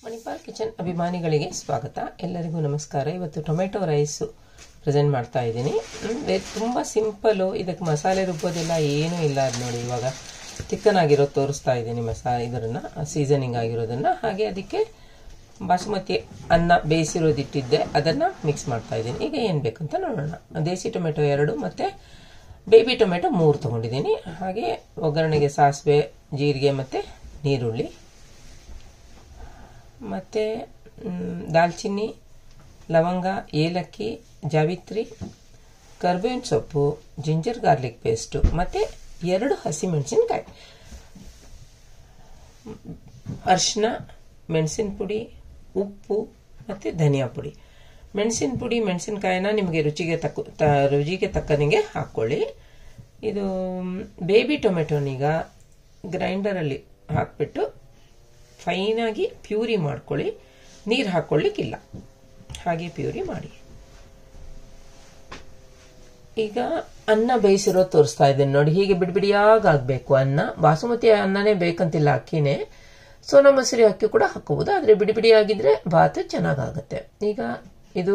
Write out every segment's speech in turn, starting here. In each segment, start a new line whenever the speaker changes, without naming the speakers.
Manipal kitchen ಅಭಿಮಾನಿಗಳಿಗೆ ಸ್ವಾಗತ ಎಲ್ಲರಿಗೂ ನಮಸ್ಕಾರ ಇವತ್ತು ಟೊಮೆಟೊ ರೈಸು ಪ್ರೆಸೆಂಟ್ ಮಾಡ್ತಾ ಇದ್ದೀನಿ ತುಂಬ ಸಿಂಪಲ್ಲು ಇದಕ್ಕೆ ಮಸಾಲೆ ರುಬ್ಬೋದಿಲ್ಲ ಏನೂ ಇಲ್ಲ ಅದು ನೋಡಿ ಇವಾಗ ತಿಕ್ಕನಾಗಿರೋದು ತೋರಿಸ್ತಾ ಇದ್ದೀನಿ ಮಸಾ ಇದನ್ನು ಸೀಸನಿಂಗ್ ಆಗಿರೋದನ್ನು ಹಾಗೆ ಅದಕ್ಕೆ ಬಾಸುಮತಿ ಅನ್ನ ಬೇಯಿಸಿರೋದಿಟ್ಟಿದ್ದೆ ಅದನ್ನು ಮಿಕ್ಸ್ ಮಾಡ್ತಾ ಇದ್ದೀನಿ ಈಗ ಏನು ಬೇಕಂತ ನೋಡೋಣ ದೇಸಿ ಟೊಮೆಟೊ ಎರಡು ಮತ್ತು ಬೇಬಿ ಟೊಮೆಟೊ ಮೂರು ತೊಗೊಂಡಿದ್ದೀನಿ ಹಾಗೆ ಒಗ್ಗರಣೆಗೆ ಸಾಸಿವೆ ಜೀರಿಗೆ ಮತ್ತು ನೀರುಳ್ಳಿ ಮತ್ತು ದಾಲ್ಚಿನ್ನಿ ಲವಂಗ ಏಲಕ್ಕಿ ಜಾವಿತ್ರಿ ಕರ್ಬೇವಿನ ಸೊಪ್ಪು ಜಿಂಜರ್ ಗಾರ್ಲಿಕ್ ಪೇಸ್ಟು ಮತ್ತು ಎರಡು ಹಸಿಮೆಣಸಿನ್ಕಾಯಿ ಅರಿಶಿನ ಮೆಣಸಿನ ಪುಡಿ ಉಪ್ಪು ಮತ್ತು ಧನಿಯಾ ಪುಡಿ ಮೆಣಸಿನ ಪುಡಿ ಮೆಣಸಿನಕಾಯಿನ ನಿಮಗೆ ರುಚಿಗೆ ತಕ್ಕ ತ ರುಚಿಗೆ ತಕ್ಕನಿಗೆ ಹಾಕ್ಕೊಳ್ಳಿ ಇದು ಬೇಬಿ ಟೊಮೆಟೊನೀಗ ಗ್ರೈಂಡರಲ್ಲಿ ಹಾಕ್ಬಿಟ್ಟು ಫೈನಾಗಿ ಪ್ಯೂರಿ ಮಾಡ್ಕೊಳ್ಳಿ ನೀರು ಹಾಕ್ಕೊಳ್ಳಿಕ್ಕಿಲ್ಲ ಹಾಗೆ ಪ್ಯೂರಿ ಮಾಡಿ ಈಗ ಅನ್ನ ಬೇಯಿಸಿರೋ ತೋರಿಸ್ತಾ ಇದ್ದೇನೆ ನೋಡಿ ಹೀಗೆ ಬಿಡಿಬಿಡಿಯಾಗಿ ಆಗಬೇಕು ಅನ್ನ ಬಾಸುಮತಿ ಅನ್ನನೇ ಬೇಕಂತಿಲ್ಲ ಅಕ್ಕಿನೇ ಸೋನಾ ಮಸೂರಿ ಅಕ್ಕಿ ಕೂಡ ಹಾಕೋಬಹುದು ಆದರೆ ಬಿಡಿ ಬಿಡಿಯಾಗಿದ್ರೆ ಭಾತ್ ಚೆನ್ನಾಗಾಗುತ್ತೆ ಈಗ ಇದು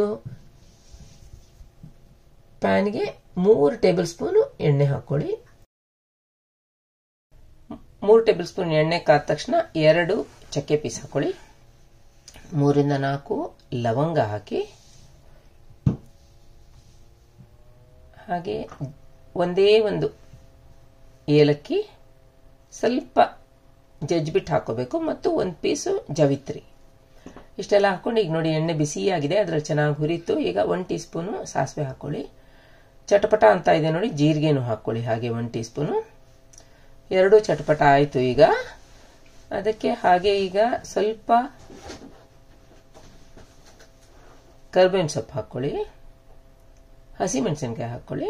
ಪ್ಯಾನ್ಗೆ ಮೂರು ಟೇಬಲ್ ಸ್ಪೂನು ಎಣ್ಣೆ ಹಾಕೊಳ್ಳಿ ಮೂರು ಟೇಬಲ್ ಸ್ಪೂನ್ ಎಣ್ಣೆ ಕಾದ ತಕ್ಷಣ ಎರಡು ಚಕ್ಕೆ ಪೀಸ್ ಹಾಕೊಳ್ಳಿ ಮೂರಿಂದ ನಾಲ್ಕು ಲವಂಗ ಹಾಕಿ ಹಾಗೆ ಒಂದೇ ಒಂದು ಏಲಕ್ಕಿ ಸ್ವಲ್ಪ ಜಜ್ಬಿಟ್ಟು ಹಾಕೋಬೇಕು ಮತ್ತು ಒಂದು ಪೀಸು ಜವಿತ್ರಿ ಇಷ್ಟೆಲ್ಲ ಹಾಕೊಂಡು ಈಗ ನೋಡಿ ಎಣ್ಣೆ ಬಿಸಿಯಾಗಿದೆ ಅದರಲ್ಲಿ ಚೆನ್ನಾಗಿ ಹುರಿತು ಈಗ ಒನ್ ಟೀ ಸ್ಪೂನು ಸಾಸಿವೆ ಹಾಕೊಳ್ಳಿ ಚಟಪಟ ಅಂತ ಇದೆ ನೋಡಿ ಜೀರಿಗೆನೂ ಹಾಕ್ಕೊಳ್ಳಿ ಹಾಗೆ ಒನ್ ಟೀ ಸ್ಪೂನು ಎರಡೂ ಚಟಪಟ ಆಯಿತು ಈಗ ಅದಕ್ಕೆ ಹಾಗೆ ಈಗ ಸ್ವಲ್ಪ ಕರ್ಬೇವಿನ ಸೊಪ್ಪು ಹಾಕ್ಕೊಳ್ಳಿ ಹಸಿಮೆಣಸಿನ್ಕಾಯಿ ಹಾಕ್ಕೊಳ್ಳಿ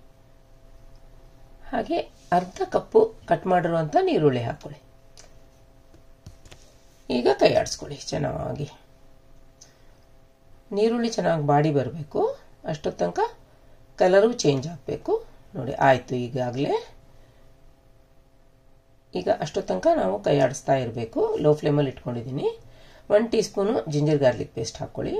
ಹಾಗೆ ಅರ್ಧ ಕಪ್ಪು ಕಟ್ ಮಾಡಿರುವಂಥ ನೀರುಳ್ಳಿ ಹಾಕ್ಕೊಳ್ಳಿ ಈಗ ಕೈ ಆಡಿಸ್ಕೊಳ್ಳಿ ಚೆನ್ನಾಗಿ ನೀರುಳ್ಳಿ ಚೆನ್ನಾಗಿ ಬಾಡಿ ಬರಬೇಕು ಅಷ್ಟೊತ್ತು ತನಕ ಕಲರು ಚೇಂಜ್ ಆಗಬೇಕು ನೋಡಿ ಆಯಿತು ಈಗಾಗಲೇ ಈಗ ಅಷ್ಟೊತ್ತು ತನಕ ನಾವು ಕೈ ಆಡಿಸ್ತಾ ಇರಬೇಕು ಲೋ ಫ್ಲೇಮಲ್ಲಿ ಇಟ್ಕೊಂಡಿದ್ದೀನಿ one teaspoon ginger garlic paste ಹಾಕ್ಕೊಳ್ಳಿ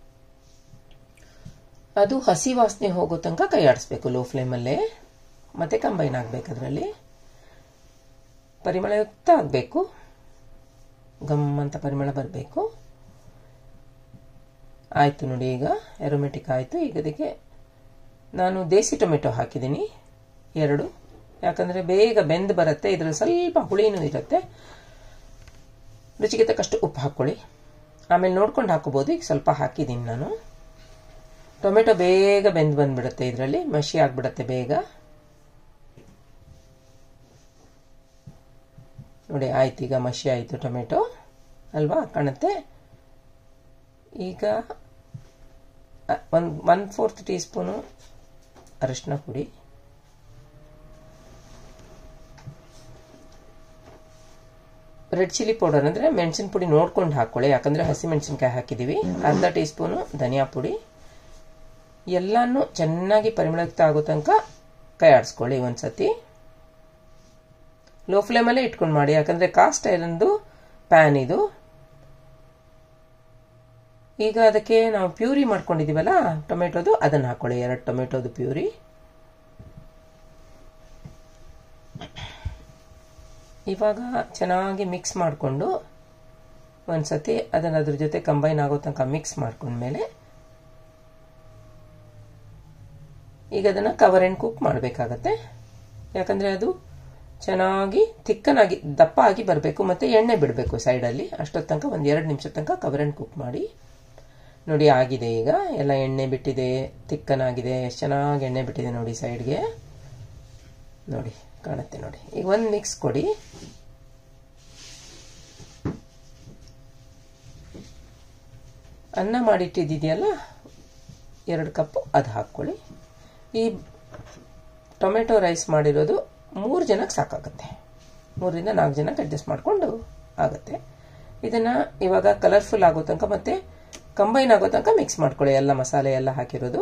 ಅದು ಹಸಿ ವಾಸನೆ ಹೋಗೋ ತನಕ ಕೈ ಆಡಿಸ್ಬೇಕು ಲೋ ಫ್ಲೇಮಲ್ಲೇ ಮತ್ತೆ ಕಂಬೈನ್ ಆಗಬೇಕು ಅದರಲ್ಲಿ ಪರಿಮಳಯುಕ್ತ ಆಗಬೇಕು ಗಮ್ ಅಂತ ಪರಿಮಳ ಬರಬೇಕು ಆಯಿತು ನೋಡಿ ಈಗ ಎರೋಮೆಟಿಕ್ ಆಯಿತು ಈಗ ಅದಕ್ಕೆ ನಾನು ದೇಸಿ ಟೊಮೆಟೊ ಹಾಕಿದ್ದೀನಿ ಎರಡು ಯಾಕಂದರೆ ಬೇಗ ಬೆಂದು ಬರುತ್ತೆ ಇದರಲ್ಲಿ ಸ್ವಲ್ಪ ಹುಳಿನೂ ಇರುತ್ತೆ ರುಚಿಗೆ ತಕ್ಕಷ್ಟು ಉಪ್ಪು ಹಾಕ್ಕೊಳ್ಳಿ ಆಮೇಲೆ ನೋಡ್ಕೊಂಡು ಹಾಕೋಬೋದು ಈಗ ಸ್ವಲ್ಪ ಹಾಕಿದ್ದೀನಿ ನಾನು ಟೊಮೆಟೊ ಬೇಗ ಬೆಂದು ಬಂದ್ಬಿಡುತ್ತೆ ಇದರಲ್ಲಿ ಮಸಿ ಆಗಿಬಿಡುತ್ತೆ ಬೇಗ ನೋಡಿ ಆಯ್ತು ಈಗ ಮಸಿ ಆಯಿತು ಟೊಮೆಟೊ ಅಲ್ವಾ ಕಾಣುತ್ತೆ ಈಗ ಒಂದು ಒನ್ ಫೋರ್ತ್ ಟೀ ಸ್ಪೂನು ಅರಿಶಿನ ಪುಡಿ ರೆಡ್ ಚಿಲ್ಲಿ ಪೌಡರ್ ಅಂದರೆ ಮೆಣಸಿನ ಪುಡಿ ನೋಡ್ಕೊಂಡು ಹಾಕ್ಕೊಳ್ಳಿ ಯಾಕಂದರೆ ಹಸಿ ಮೆಣಸಿನ್ಕಾಯಿ ಹಾಕಿದ್ದೀವಿ ಅರ್ಧ ಟೀ ಸ್ಪೂನು ಧನಿಯಾ ಪುಡಿ ಎಲ್ಲನೂ ಚೆನ್ನಾಗಿ ಪರಿಮಳಯುಕ್ತ ಆಗೋ ತನಕ ಕೈ ಆಡಿಸ್ಕೊಳ್ಳಿ ಒಂದ್ಸತಿ ಲೋ ಫ್ಲೇಮಲ್ಲೇ ಇಟ್ಕೊಂಡು ಮಾಡಿ ಯಾಕಂದರೆ ಕಾಸ್ಟ್ ಐರನ್ದು ಪ್ಯಾನ್ ಇದು ಈಗ ಅದಕ್ಕೆ ನಾವು ಪ್ಯೂರಿ ಮಾಡ್ಕೊಂಡಿದ್ದೀವಲ್ಲ ಟೊಮೆಟೊದು ಅದನ್ನು ಹಾಕ್ಕೊಳ್ಳಿ ಎರಡು ಟೊಮೆಟೊದು ಪ್ಯೂರಿ ಇವಾಗ ಚೆನ್ನಾಗಿ ಮಿಕ್ಸ್ ಮಾಡಿಕೊಂಡು ಒಂದ್ಸತಿ ಅದನ್ನು ಅದ್ರ ಜೊತೆ ಕಂಬೈನ್ ಆಗೋ ತನಕ ಮಿಕ್ಸ್ ಮಾಡ್ಕೊಂಡ್ಮೇಲೆ ಈಗ ಅದನ್ನು ಕವರ್ ಆ್ಯಂಡ್ ಕುಕ್ ಮಾಡಬೇಕಾಗತ್ತೆ ಯಾಕಂದರೆ ಅದು ಚೆನ್ನಾಗಿ ತಿಕ್ಕನಾಗಿ ದಪ್ಪ ಆಗಿ ಬರಬೇಕು ಮತ್ತು ಎಣ್ಣೆ ಬಿಡಬೇಕು ಸೈಡಲ್ಲಿ ಅಷ್ಟೊತ್ತು ತನಕ ಒಂದು ಎರಡು ನಿಮಿಷ ತನಕ ಕವರ್ ಆ್ಯಂಡ್ ಕುಕ್ ಮಾಡಿ ನೋಡಿ ಆಗಿದೆ ಈಗ ಎಲ್ಲ ಎಣ್ಣೆ ಬಿಟ್ಟಿದೆ ತಿಕ್ಕನಾಗಿದೆ ಎಷ್ಟು ಚೆನ್ನಾಗಿ ಎಣ್ಣೆ ಬಿಟ್ಟಿದೆ ನೋಡಿ ಸೈಡ್ಗೆ ನೋಡಿ ಕಾಣುತ್ತೆ ನೋಡಿ ಈಗ ಒಂದು ಮಿಕ್ಸ್ ಕೊಡಿ ಅನ್ನ ಮಾಡಿಟ್ಟಿದ್ದಿದೆಯಲ್ಲ ಎರಡು ಕಪ್ಪು ಅದು ಹಾಕ್ಕೊಳ್ಳಿ ಈ ಟೊಮೆಟೊ ರೈಸ್ ಮಾಡಿರೋದು ಮೂರು ಜನಕ್ಕೆ ಸಾಕಾಗುತ್ತೆ ಮೂರರಿಂದ ನಾಲ್ಕು ಜನಕ್ಕೆ ಅಡ್ಜಸ್ಟ್ ಮಾಡಿಕೊಂಡು ಆಗುತ್ತೆ ಇದನ್ನು ಇವಾಗ ಕಲರ್ಫುಲ್ ಆಗೋ ತನಕ ಮತ್ತು ಕಂಬೈನ್ ಆಗೋ ತನಕ ಮಿಕ್ಸ್ ಮಾಡ್ಕೊಳ್ಳಿ ಎಲ್ಲ ಮಸಾಲೆ ಎಲ್ಲ ಹಾಕಿರೋದು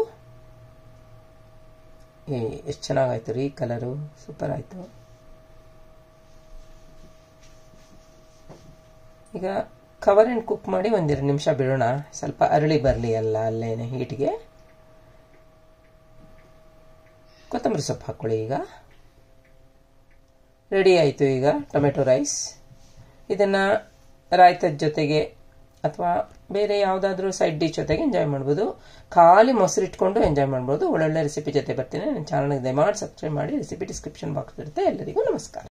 ಏ ಎಷ್ಟು ಚೆನ್ನಾಗಾಯ್ತು ರೀ ಕಲರು ಸೂಪರ್ ಆಯಿತು ಈಗ ಕವರ್ ಆ್ಯಂಡ್ ಕುಕ್ ಮಾಡಿ ಒಂದೆರಡು ನಿಮಿಷ ಬಿಡೋಣ ಸ್ವಲ್ಪ ಅರಳಿ ಬರಲಿ ಅಲ್ಲ ಅಲ್ಲೇನೆ ಹೀಟಿಗೆ ಕೊತ್ತಂಬರಿ ಸೊಪ್ಪು ಹಾಕ್ಕೊಳ್ಳಿ ಈಗ ರೆಡಿ ಆಯಿತು ಈಗ ಟೊಮೆಟೊ ರೈಸ್ ಇದನ್ನು ರಾಯ್ತದ ಜೊತೆಗೆ ಅಥವಾ ಬೇರೆ ಯಾವುದಾದ್ರೂ ಸೈಡ್ ಡಿಶ್ ಜೊತೆಗೆ ಎಂಜಾಯ್ ಮಾಡ್ಬೋದು ಖಾಲಿ ಮೊಸರು ಇಟ್ಕೊಂಡು ಎಂಜಾಯ್ ಮಾಡ್ಬೋದು ಒಳ್ಳೊಳ್ಳೆ ರೆಸಿಪಿ ಜೊತೆ ಬರ್ತೀನಿ ನನ್ನ ಚಾನಲ್ಗೆ ದಯಮಾಡಿ ಸಬ್ಸ್ಕ್ರೈಬ್ ಮಾಡಿ ರೆಸಿಪಿ ಡಿಸ್ಕ್ರಿಪ್ಷನ್ ಬಾಕ್ಸ್ ಇರುತ್ತೆ ಎಲ್ಲರಿಗೂ ನಮಸ್ಕಾರ